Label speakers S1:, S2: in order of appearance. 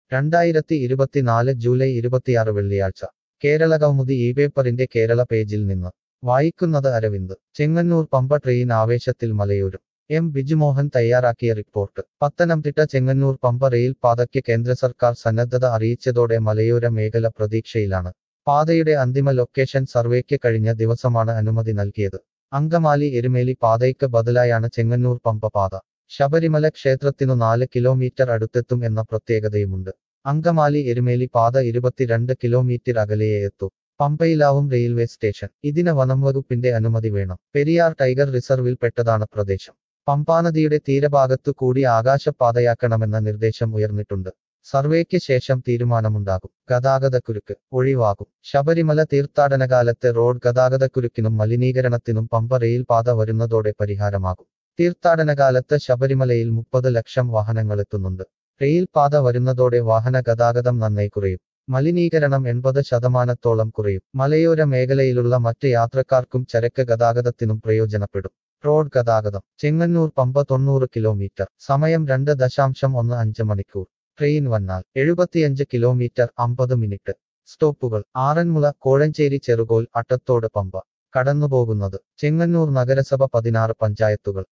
S1: രണ്ടായിരത്തി ഇരുപത്തിനാല് ജൂലൈ ഇരുപത്തിയാറ് വെള്ളിയാഴ്ച കേരള കൗമുദി ഈ പേപ്പറിന്റെ കേരള പേജിൽ നിന്ന് വായിക്കുന്നത് അരവിന്ദ് ചെങ്ങന്നൂർ പമ്പ ട്രെയിൻ ആവേശത്തിൽ മലയോരം എം ബിജുമോഹൻ തയ്യാറാക്കിയ റിപ്പോർട്ട് പത്തനംതിട്ട ചെങ്ങന്നൂർ പമ്പ റെയിൽ പാതയ്ക്ക് കേന്ദ്ര സർക്കാർ സന്നദ്ധത അറിയിച്ചതോടെ മലയോര മേഖല പ്രതീക്ഷയിലാണ് പാതയുടെ അന്തിമ ലൊക്കേഷൻ സർവേക്ക് കഴിഞ്ഞ ദിവസമാണ് അനുമതി നൽകിയത് അങ്കമാലി എരുമേലി പാതയ്ക്ക് ബദലായാണ് ചെങ്ങന്നൂർ പമ്പ പാത ശബരിമല ക്ഷേത്രത്തിനു നാല് കിലോമീറ്റർ അടുത്തെത്തും എന്ന പ്രത്യേകതയുമുണ്ട് അങ്കമാലി എരുമേലി പാത ഇരുപത്തിരണ്ട് കിലോമീറ്റർ അകലെയേ എത്തൂ പമ്പയിലാവും റെയിൽവേ സ്റ്റേഷൻ ഇതിന് വനംവകുപ്പിന്റെ അനുമതി വേണം പെരിയാർ ടൈഗർ റിസർവിൽ പെട്ടതാണ് പ്രദേശം പമ്പാനദിയുടെ തീരഭാഗത്തു കൂടി ആകാശപാതയാക്കണമെന്ന നിർദ്ദേശം ഉയർന്നിട്ടുണ്ട് സർവേക്ക് ശേഷം തീരുമാനമുണ്ടാകും ഗതാഗതക്കുരുക്ക് ഒഴിവാകും ശബരിമല തീർത്ഥാടനകാലത്ത് റോഡ് ഗതാഗതക്കുരുക്കിനും മലിനീകരണത്തിനും പമ്പ റെയിൽ പാത വരുന്നതോടെ പരിഹാരമാകും തീർത്ഥാടനകാലത്ത് ശബരിമലയിൽ മുപ്പത് ലക്ഷം വാഹനങ്ങളെത്തുന്നുണ്ട് റെയിൽ പാത വരുന്നതോടെ വാഹന ഗതാഗതം നന്നായി കുറയും മലിനീകരണം എൺപത് ശതമാനത്തോളം കുറയും മലയോര മേഖലയിലുള്ള മറ്റ് യാത്രക്കാർക്കും ചരക്ക് ഗതാഗതത്തിനും പ്രയോജനപ്പെടും റോഡ് ഗതാഗതം ചെങ്ങന്നൂർ പമ്പ തൊണ്ണൂറ് കിലോമീറ്റർ സമയം രണ്ട് ദശാംശം ഒന്ന് അഞ്ച് മണിക്കൂർ ട്രെയിൻ വന്നാൽ എഴുപത്തിയഞ്ച് കിലോമീറ്റർ അമ്പത് മിനിറ്റ് സ്റ്റോപ്പുകൾ ആറന്മുള കോഴഞ്ചേരി ചെറുകോൽ അട്ടത്തോട് പമ്പ കടന്നുപോകുന്നത് ചെങ്ങന്നൂർ നഗരസഭ പതിനാറ് പഞ്ചായത്തുകൾ